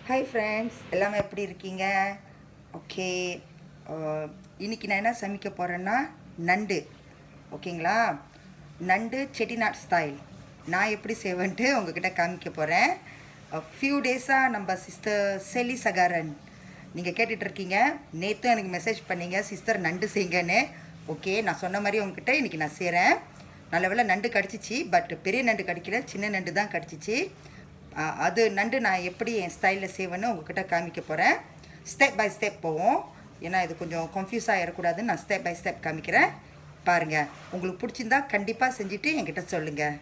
hi friends எல்லாமே எப்படி இருக்கீங்க ஓகே இன்னைக்கு நான் என்ன சமைக்க போகிறேன்னா நண்டு ஓகேங்களா நண்டு செட்டிநாட் ஸ்டைல் நான் எப்படி செய்வேன்ட்டு உங்ககிட்ட காமிக்க போகிறேன் ஃபியூ டேஸாக நம்ம சிஸ்டர் செலி சகாரன் நீங்கள் கேட்டுட்ருக்கீங்க நேற்றும் எனக்கு மெசேஜ் பண்ணீங்க சிஸ்டர் நண்டு செய்யுங்கன்னு ஓகே நான் சொன்ன மாதிரி உங்ககிட்ட இன்றைக்கி நான் செய்கிறேன் நல்ல வேளை நண்டு கடிச்சிச்சு பட் பெரிய நண்டு கடிக்கல சின்ன நண்டு தான் கடிச்சிச்சு ஆ, அது நண்டு நான் எப்படி என் ஸ்டைலில் செய்வேன்னு உங்ககிட்ட காமிக்க போகிறேன் ஸ்டெப் பை ஸ்டெப் போவோம் ஏன்னா இது கொஞ்சம் கன்ஃபியூஸ் ஆகிடக்கூடாதுன்னு நான் ஸ்டெப் பை ஸ்டெப் காமிக்கிறேன் பாருங்கள் உங்களுக்கு பிடிச்சிருந்தா கண்டிப்பாக செஞ்சுட்டு என்கிட்ட சொல்லுங்கள்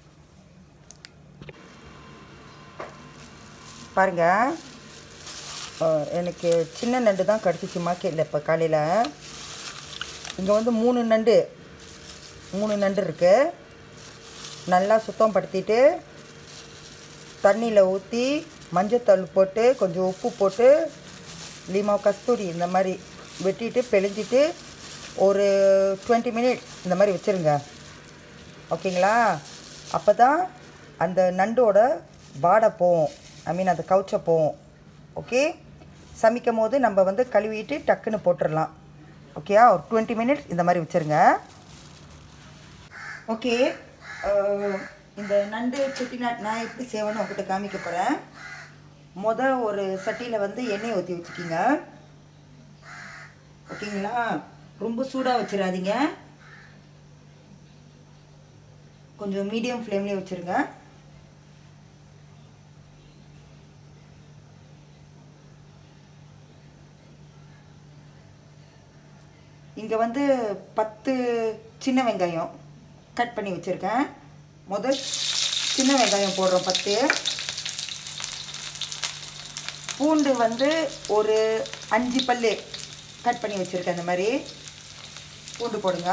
பாருங்கள் எனக்கு சின்ன நண்டு தான் கடிச்சிச்சு மார்க்கெட்டில் இப்போ காலையில் இங்கே வந்து மூணு நண்டு மூணு நண்டு இருக்குது நல்லா சுத்தம் படுத்திட்டு தண்ணியில் ஊற்றி மஞ்சத்தூள் போட்டு கொஞ்சம் உப்பு போட்டு லீமா கஸ்தூரி இந்த மாதிரி வெட்டிட்டு பிழிஞ்சிட்டு ஒரு டுவெண்ட்டி மினிட்ஸ் இந்த மாதிரி வச்சுருங்க ஓகேங்களா அப்போ தான் அந்த நண்டோட வாடை போகும் ஐ மீன் அந்த கவுச்சை போகும் ஓகே சமைக்கும் போது நம்ம வந்து கழுவிட்டு டக்குன்னு போட்டுடலாம் ஓகேயா ஒரு டுவெண்ட்டி மினிட்ஸ் இந்த மாதிரி வச்சுருங்க ஓகே இந்த நண்டு செட்டிநாட் நான் எப்படி செய்வேன்னு உங்ககிட்ட காமிக்க போகிறேன் முத ஒரு சட்டியில் வந்து எண்ணெய் ஊற்றி வச்சுக்கிங்க ஓகேங்களா ரொம்ப சூடாக வச்சிடாதீங்க கொஞ்சம் மீடியம் ஃப்ளேம்லேயே வச்சுருங்க இங்கே வந்து பத்து சின்ன வெங்காயம் கட் பண்ணி வச்சுருக்கேன் முதல் சின்ன வெங்காயம் போடுறோம் பத்து பூண்டு வந்து ஒரு அஞ்சு பல்லு கட் பண்ணி வச்சுருக்கேன் இந்த மாதிரி பூண்டு போடுங்க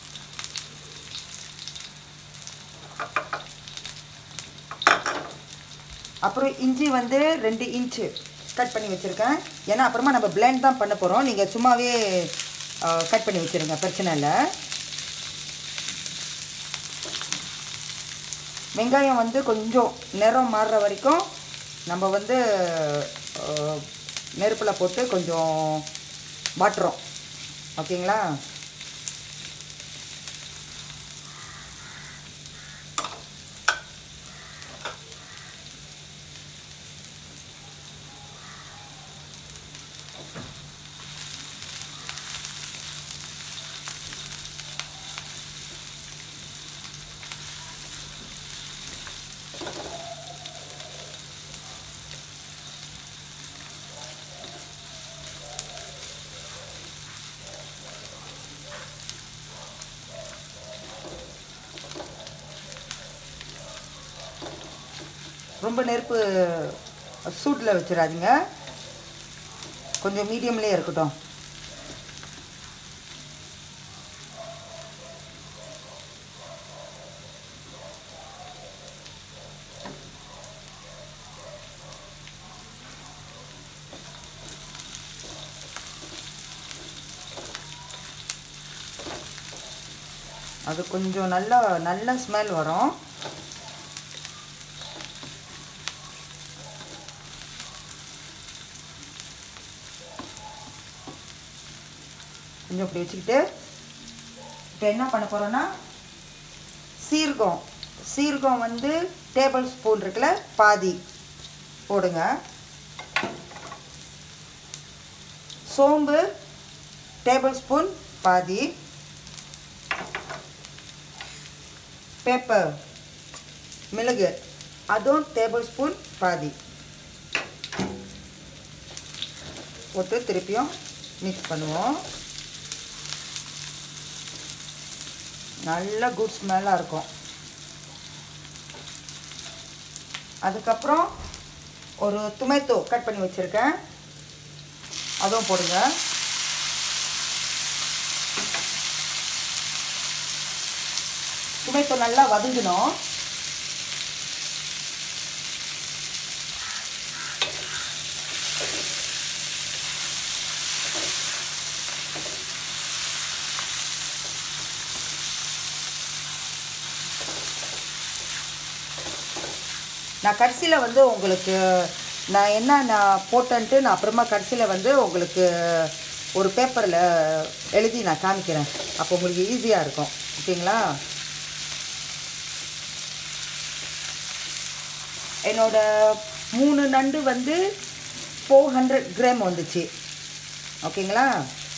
அப்புறம் இஞ்சி வந்து ரெண்டு இன்ச்சு கட் பண்ணி வச்சுருக்கேன் ஏன்னா அப்புறமா நம்ம blend தான் பண்ண போகிறோம் நீங்கள் சும்மாவே கட் பண்ணி வச்சுருங்க பிரச்சனை இல்லை வெங்காயம் வந்து கொஞ்சம் நிறம் மாறுற வரைக்கும் நம்ம வந்து நெருப்பில் போட்டு கொஞ்சம் வாட்டுறோம் ஓகேங்களா ரொம்ப நெருப்பு சூட்டில் வச்சிடாதீங்க கொஞ்சம் மீடியம்லேயே இருக்கட்டும் அது கொஞ்சம் நல்லா நல்ல ஸ்மெல் வரும் கொஞ்சம் இப்படி வச்சுக்கிட்டு இப்போ என்ன பண்ண போகிறோன்னா சீரகம் சீரகம் வந்து டேபிள் ஸ்பூன் இருக்குல்ல பாதி போடுங்க சோம்பு டேபிள் ஸ்பூன் பாதி பெப்பர் மிளகு அதுவும் டேபிள் ஸ்பூன் பாதி போட்டு திருப்பியும் மிக்ஸ் பண்ணுவோம் நல்ல குட் ஸ்மெல்லாக இருக்கும் அதுக்கப்புறம் ஒரு துமைத்தோ கட் பண்ணி வச்சுருக்கேன் அதுவும் போடுங்க துமைத்தோ நல்லா வதங்கணும் நான் கடைசியில் வந்து உங்களுக்கு நான் என்ன நான் போட்டேன்ட்டு நான் அப்புறமா கடைசியில் வந்து உங்களுக்கு ஒரு பேப்பரில் எழுதி நான் காமிக்கிறேன் அப்போ உங்களுக்கு ஈஸியாக இருக்கும் ஓகேங்களா என்னோட மூணு நண்டு வந்து ஃபோர் ஹண்ட்ரட் கிராம் வந்துச்சு ஓகேங்களா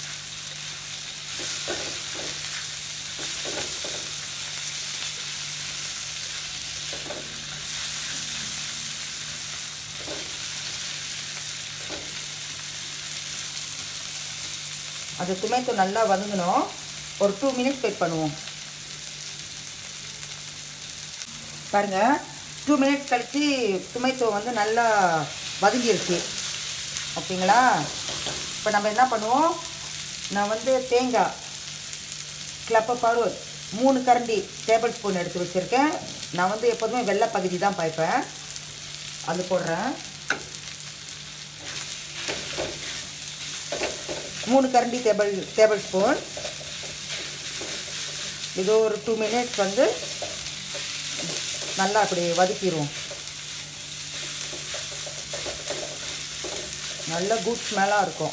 அது டொமேட்டோ நல்லா வதங்கணும் ஒரு டூ மினிட்ஸ் வெயிட் பண்ணுவோம் பாருங்கள் டூ மினிட்ஸ் கழித்து டொமேட்டோ வந்து நல்லா வதங்கிருச்சு ஓகேங்களா இப்போ நம்ம என்ன பண்ணுவோம் நான் வந்து தேங்காய் கிளப்ப பருவ மூணு கரண்டி டேபிள் ஸ்பூன் எடுத்து வச்சுருக்கேன் நான் வந்து எப்போதுமே வெள்ளை பகுதி தான் பாய்ப்பேன் அது போடுறேன் மூணு கரண்டி டேபிள் டேபிள் ஸ்பூன் இது ஒரு டூ மினிட்ஸ் வந்து நல்லா அப்படி வதக்கிடுவோம் நல்ல குட் ஸ்மெல்லாக இருக்கும்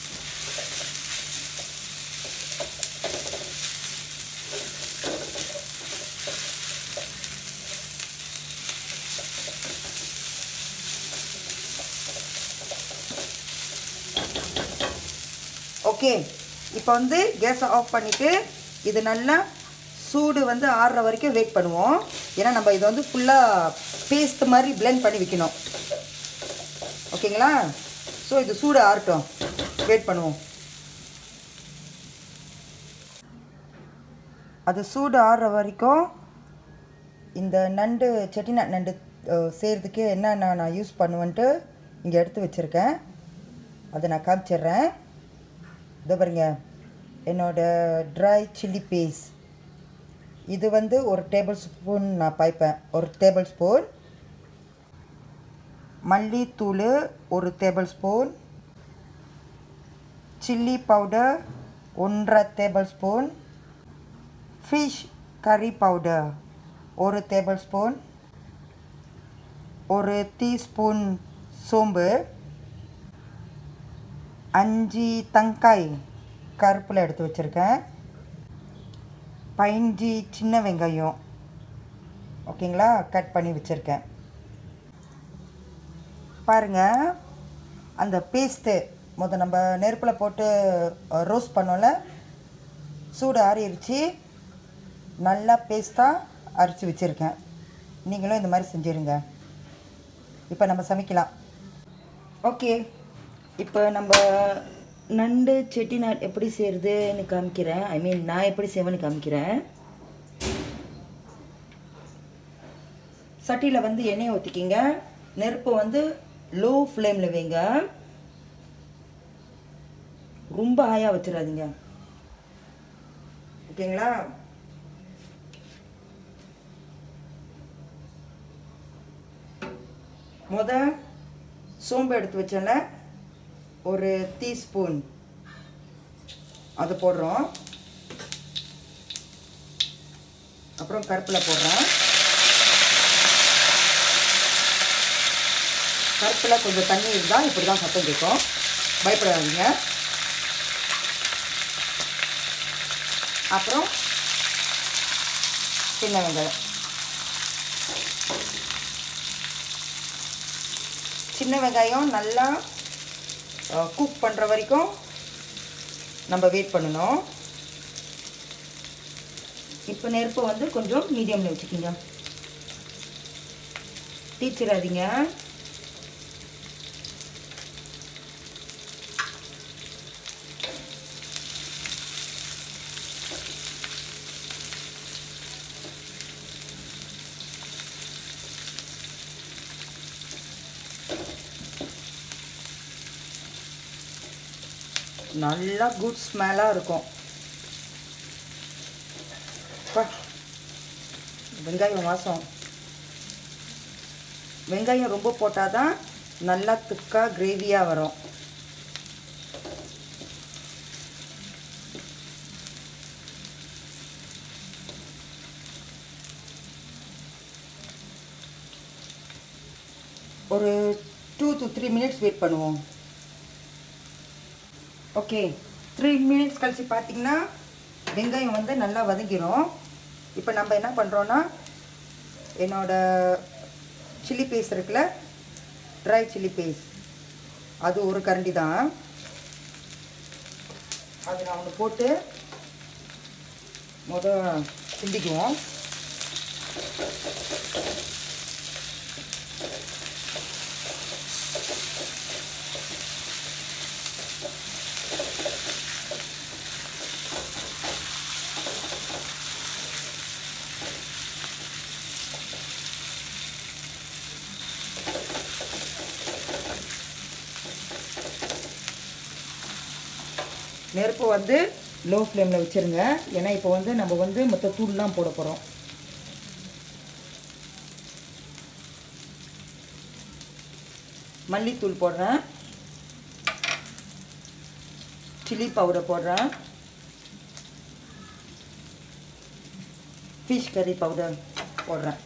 ஓகே இப்போ வந்து கேஸை ஆஃப் பண்ணிவிட்டு இது நல்லா சூடு வந்து ஆறுற வரைக்கும் வெயிட் பண்ணுவோம் ஏன்னா நம்ம இதை வந்து ஃபுல்லாக பேஸ்ட் மாதிரி blend பண்ணி வைக்கணும் ஓகேங்களா ஸோ இது சூடு ஆறட்டும் வெயிட் பண்ணுவோம் அது சூடு ஆறுற வரைக்கும் இந்த நண்டு செட்டிநாட் நண்டு அஹ், செய்கிறதுக்கு என்னென்ன நான் யூஸ் பண்ணுவேன்ட்டு இங்கே எடுத்து வச்சுருக்கேன் அதை நான் காமிச்சிடுறேன் இதோ பாருங்க என்னோட ட்ரை சில்லி பேஸ்ட் இது வந்து ஒரு டேபிள் ஸ்பூன் நான் பாய்ப்பேன் ஒரு டேபிள் ஸ்பூன் மல்லித்தூள் ஒரு டேபிள் ஸ்பூன் சில்லி பவுடர் ஒன்றரை table spoon fish curry powder ஒரு டேபிள் ஸ்பூன் ஒரு டீஸ்பூன் சோம்பு அஞ்சு தங்காய் கருப்பில் எடுத்து வச்சுருக்கேன் பதினஞ்சு சின்ன வெங்காயம் ஓகேங்களா கட் பண்ணி வச்சுருக்கேன் பாருங்கள் அந்த பேஸ்ட்டு முத நம்ம நெருப்பில் போட்டு ரோஸ்ட் பண்ணோம்ல சூடு ஆறிடுச்சு நல்லா பேஸ்ட்டாக அரைச்சி வச்சுருக்கேன் நீங்களும் இந்த மாதிரி செஞ்சுருங்க இப்போ நம்ம சமைக்கலாம் ஓகே இப்போ நம்ம நண்டு செட்டிநாட் எப்படி செய்கிறதுன்னு காமிக்கிறேன் ஐ மீன் நான் எப்படி செய்வேன்னு காமிக்கிறேன் சட்டியில் வந்து எண்ணெயை ஊற்றிக்கிங்க நெருப்பு வந்து லோ ஃப்ளேமில் வைங்க ரொம்ப ஹாயாக வச்சிடாதீங்க ஓகேங்களா முத சோம்பு எடுத்து வச்சேன்ல ஒரு டீஸ்பூன் அது போடுறோம் அப்புறம் கருப்பில் போடுறேன் கருப்பில் கொஞ்சம் தண்ணி இருந்தால் இப்படி தான் சத்தம் கேட்கும் பயப்படாதீங்க அப்புறம் சின்ன வெங்காயம் சின்ன வெங்காயம் நல்லா குக் பண்ணுற வரைக்கும் நம்ம வெயிட் பண்ணணும் இப்போ நெருப்பு வந்து கொஞ்சம் மீடியமில் வச்சுக்கிங்க தீச்சிடாதீங்க நல்லா குட் ஸ்மெல்லாக இருக்கும் அப்பா, வெங்காயம் வாசம் வெங்காயம் ரொம்ப போட்டால் தான் நல்லா திக்காக கிரேவியாக வரும் ஒரு two to three minutes wait பண்ணுவோம் ஓகே த்ரீ மினிட்ஸ் கழிச்சு பார்த்தீங்கன்னா வெங்காயம் வந்து நல்லா வதங்கிரும் இப்போ நம்ம என்ன பண்ணுறோன்னா என்னோட சில்லி பேஸ்ட் இருக்குல்ல ட்ரை சில்லி பேஸ்ட் அது ஒரு கரண்டி தான் அது நான் ஒன்று போட்டு முத சிந்திக்குவோம் நெருப்பு வந்து லோ ஃப்ளேமில் வச்சுருங்க ஏன்னா இப்போ வந்து நம்ம வந்து மொத்த தூள்லாம் போட போகிறோம் மல்லித்தூள் போடுறேன் சில்லி பவுடர் போடுறேன் ஃபிஷ் கறி பவுடர் போடுறேன்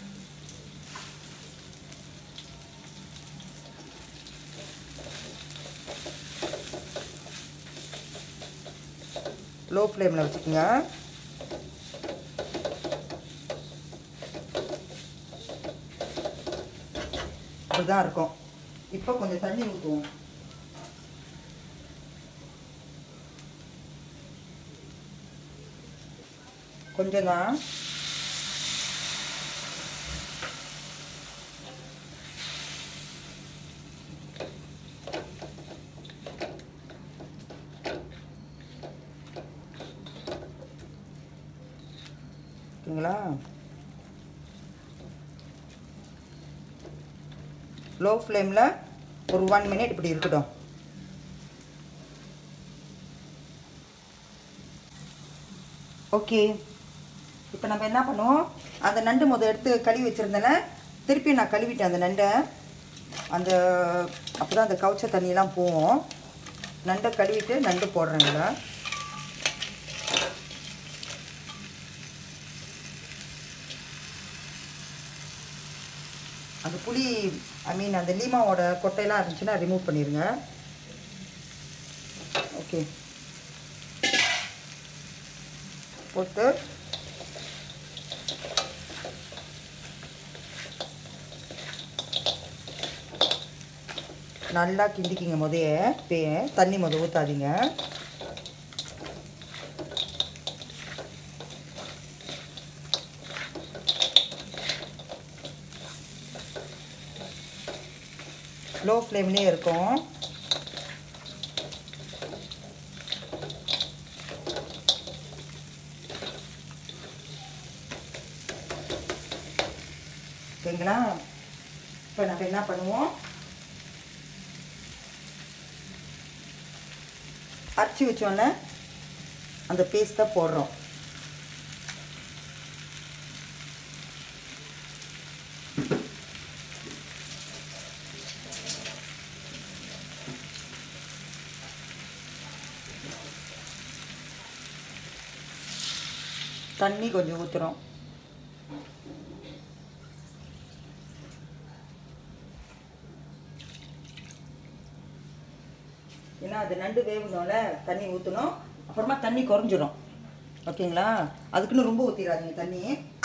லோ ஃப்ளேமில் வச்சுக்கோங்க இப்படிதான் இருக்கும் இப்போ கொஞ்சம் தண்ணி ஊற்றுவோம் கொஞ்சம் தான் ஓகேங்களா லோ ஃப்ளேமில் ஒரு ஒன் மினிட் இப்படி இருக்கட்டும் ஓகே இப்போ நம்ம என்ன பண்ணுவோம் அந்த நண்டு முத எடுத்து கழுவி வச்சுருந்தேன்ல திருப்பி நான் கழுவிட்டேன் அந்த நண்டை அந்த அப்போ தான் அந்த கவுச்ச தண்ணியெல்லாம் போவோம் நண்டை கழுவிட்டு நண்டு போடுறேங்களா அந்த புளி ஐ மீன் அந்த லீமாவோட கொட்டையெல்லாம் இருந்துச்சுன்னா ரிமூவ் பண்ணிடுங்க ஓகே போட்டு நல்லா கிண்டிக்கிங்க முதைய பே தண்ணி முத ஊற்றாதீங்க லோ ஃப்ளேம்லேயே இருக்கும் ஓகேங்களா இப்போ நம்ம என்ன பண்ணுவோம் அரைச்சி வச்சோன்னே அந்த பேஸ்ட்டை போடுறோம் தண்ணி கொஞ்சம் ஊற்றுறோம் ஏன்னா அது நண்டு வேகணும்ல தண்ணி ஊற்றணும் அப்புறமா தண்ணி குறைஞ்சிரும் ஓகேங்களா அதுக்குன்னு ரொம்ப ஊற்றிடாதீங்க தண்ணி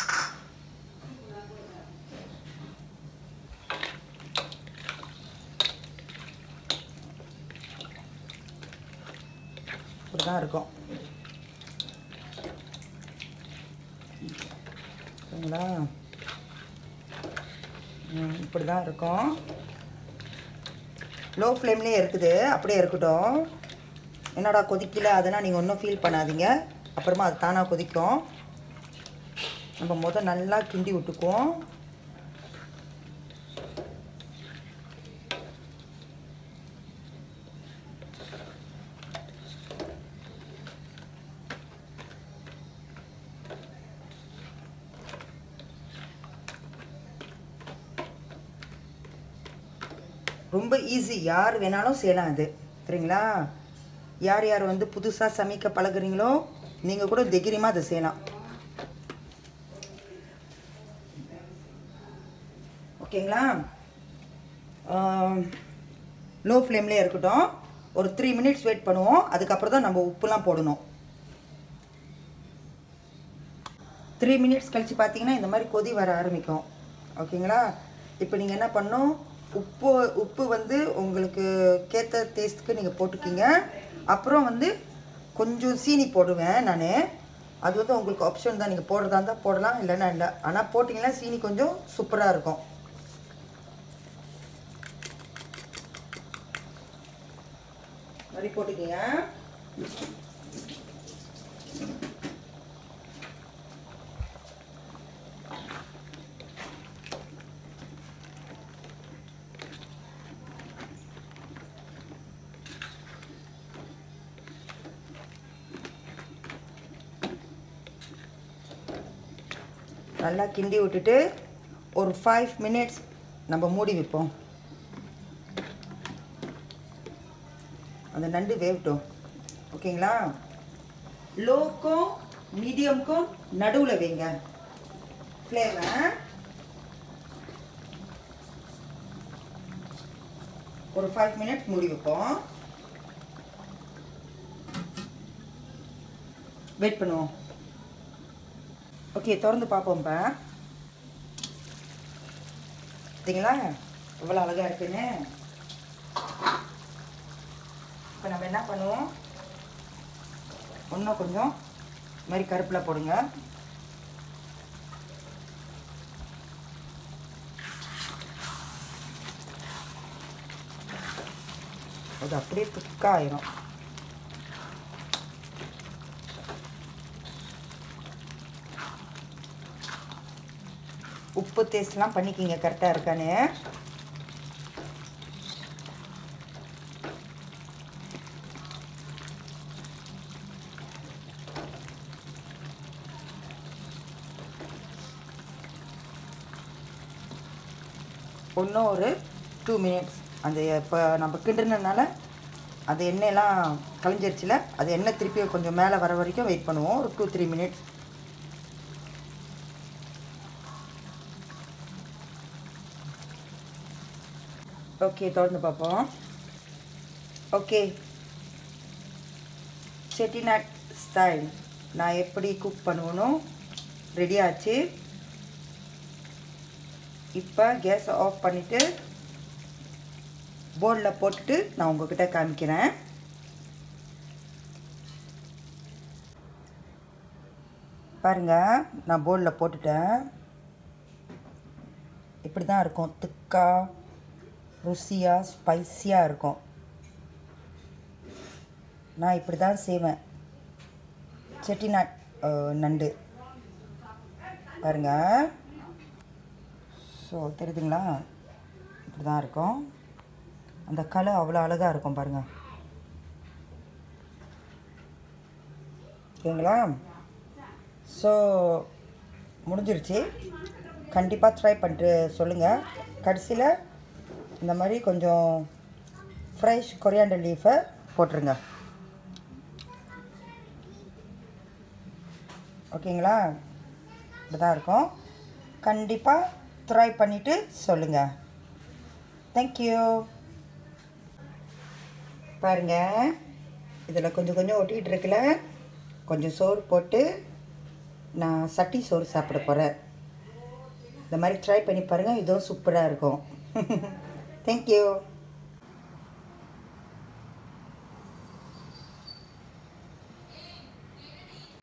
இப்படி தான் இருக்கும் ஓகேங்களா ம், இப்படி தான் இருக்கும் லோ ஃப்ளேம்லேயே இருக்குது அப்படியே இருக்கட்டும் என்னடா கொதிக்கல அதெல்லாம் நீங்கள் ஒன்றும் ஃபீல் பண்ணாதீங்க அப்புறமா அது தானாக கொதிக்கும் நம்ம முத நல்லா கிண்டி விட்டுக்குவோம் ரொம்ப ஈஸி யார் வேணாலும் செய்யலாம் இது சரிங்களா யார் யார் வந்து புதுசாக சமைக்க பழகுறீங்களோ நீங்கள் கூட தைரியமாக அதை செய்யலாம் ஓகேங்களா லோ ஃப்ளேம்லேயே இருக்கட்டும் ஒரு த்ரீ மினிட்ஸ் வெயிட் பண்ணுவோம் அதுக்கப்புறம் தான் நம்ம உப்புலாம் போடணும் த்ரீ மினிட்ஸ் கழித்து பார்த்தீங்கன்னா இந்த மாதிரி கொதி வர ஆரம்பிக்கும் ஓகேங்களா இப்போ நீங்கள் என்ன பண்ணணும் உப்பு உப்பு வந்து உங்களுக்கு கேத்த டேஸ்ட்டுக்கு நீங்கள் போட்டுக்கிங்க அப்புறம் வந்து கொஞ்சம் சீனி போடுவேன் நான் அது வந்து உங்களுக்கு ஆப்ஷன் தான் நீங்கள் போடுறதா இருந்தால் போடலாம் இல்லைன்னா இல்லை ஆனால் போட்டிங்கன்னா சீனி கொஞ்சம் சூப்பராக இருக்கும் மாதிரி போட்டுக்கிங்க நல்லா கிண்டி விட்டுட்டு ஒரு ஃபைவ் மினிட்ஸ் நம்ம மூடி வைப்போம் அந்த நண்டு வேகட்டும் ஓகேங்களா லோக்கும் மீடியம்க்கும் நடுவில் வைங்க ஃப்ளேமை ஒரு ஃபைவ் மினிட்ஸ் மூடி வைப்போம் வெயிட் பண்ணுவோம் ஓகே திறந்து பார்ப்போம் இப்போ பார்த்தீங்களா எவ்வளோ அழகாக இருக்குன்னு இப்போ நம்ம என்ன பண்ணுவோம் இன்னும் கொஞ்சம் இது மாதிரி கருப்பில் போடுங்க அது அப்படியே திக்காக ஆயிரும் உப்பு டேஸ்ட்லாம் பண்ணிக்கிங்க கரெக்டாக இருக்கான்னு இன்னும் ஒரு டூ மினிட்ஸ் அந்த இப்போ நம்ம கிண்டுனதுனால அந்த எண்ணெயெல்லாம் கலைஞ்சிருச்சுல அது எண்ணெய் திருப்பி கொஞ்சம் மேலே வர வரைக்கும் வெயிட் பண்ணுவோம் ஒரு டூ த்ரீ மினிட்ஸ் ஓகே திறந்து பார்ப்போம் ஓகே செட்டிநாட் ஸ்டைல் நான் எப்படி குக் பண்ணுவேனோ ரெடி ஆச்சு இப்போ கேஸை ஆஃப் பண்ணிவிட்டு போர்டில் போட்டுட்டு நான் உங்ககிட்ட காமிக்கிறேன் பாருங்கள் நான் போர்டில் போட்டுட்டேன் இப்படி தான் இருக்கும் திக்கா ருசியாக ஸ்பைஸியாக இருக்கும் நான் இப்படி தான் செய்வேன் செட்டிநாட் அஹ், நண்டு பாருங்கள் ஸோ தெரியுதுங்களா இப்படி தான் இருக்கும் அந்த கலர் அவ்வளோ அழகாக இருக்கும் பாருங்கள் ஓகேங்களா ஸோ முடிஞ்சிருச்சு கண்டிப்பாக ட்ரை பண்ணிட்டு சொல்லுங்கள் கடைசியில் இந்த மாதிரி கொஞ்சம் ஃப்ரெஷ் கொரியாண்டர் லீஃபை போட்டுருங்க ஓகேங்களா இப்படி தான் இருக்கும் கண்டிப்பாக ட்ரை பண்ணிவிட்டு சொல்லுங்கள் தேங்க்யூ பாருங்க இதில் கொஞ்சம் கொஞ்சம் ஒட்டிகிட்டு இருக்குல்ல கொஞ்சம் சோறு போட்டு நான் சட்டி சோறு சாப்பிட போகிறேன் இந்த மாதிரி ட்ரை பண்ணி பாருங்கள் இதுவும் சூப்பராக இருக்கும் தேங்க்யூ